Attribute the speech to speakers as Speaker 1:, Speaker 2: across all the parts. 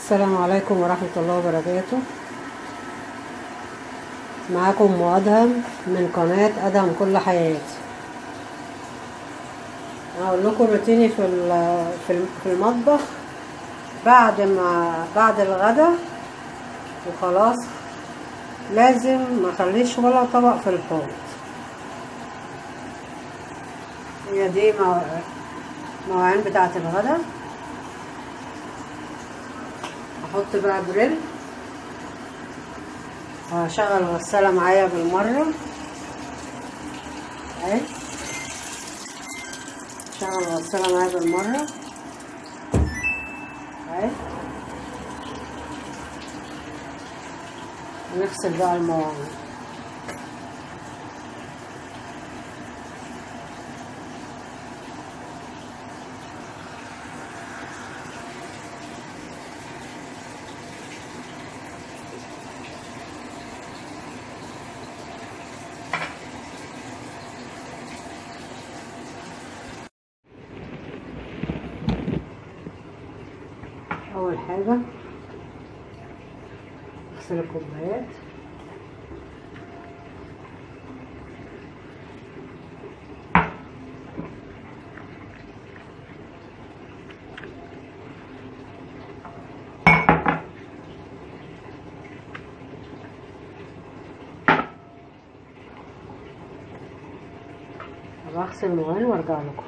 Speaker 1: السلام عليكم ورحمة الله وبركاته معاكم أم أدهم من قناة أدهم كل حياتي هقول لكم روتيني في ال- في الم- في المطبخ بعد ما بعد الغدا وخلاص لازم ما اخليش ولا طبق في الحوض هي دي مو- مواعين بتاعة الغدا احط بقى بريل وهشغل الغسالة معايا بالمرة اهي شغل الغسالة معايا بالمرة اهي نغسل بقى المواعين أول حاجة أغسل الكوبايات هبقى أغسل المواعين وأرجع لكم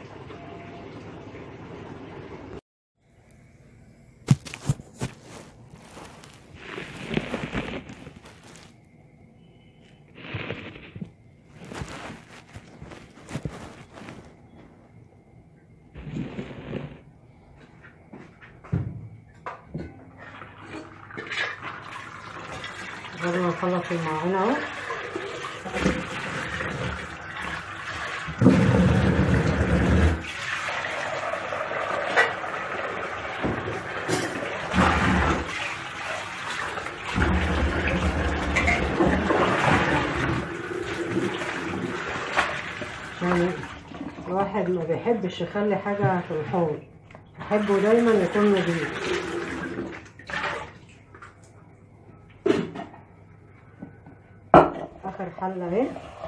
Speaker 1: بعد ما نخلص المواعين اهو يعني الواحد ما بيحبش يخلي حاجة في الحوض يحبه دايما يكون نضيف اخر حله اهي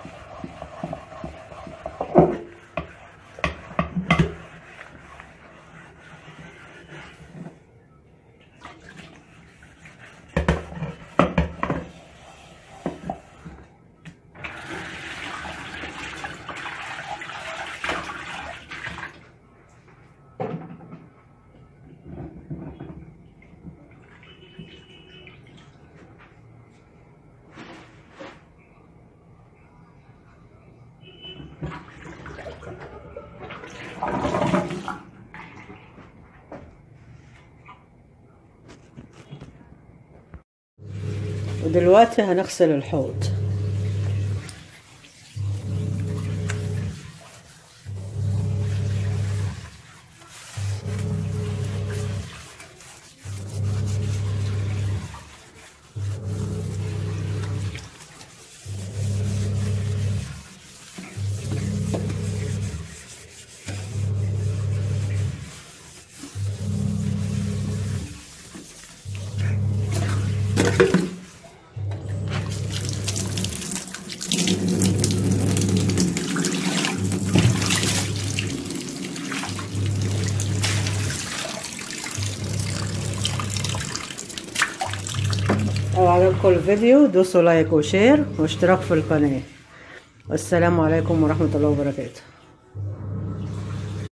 Speaker 1: ودلوقتي هنغسل الحوض لو عجبكم الفيديو دوسوا لايك وشير واشتراك في القناة والسلام عليكم ورحمة الله وبركاته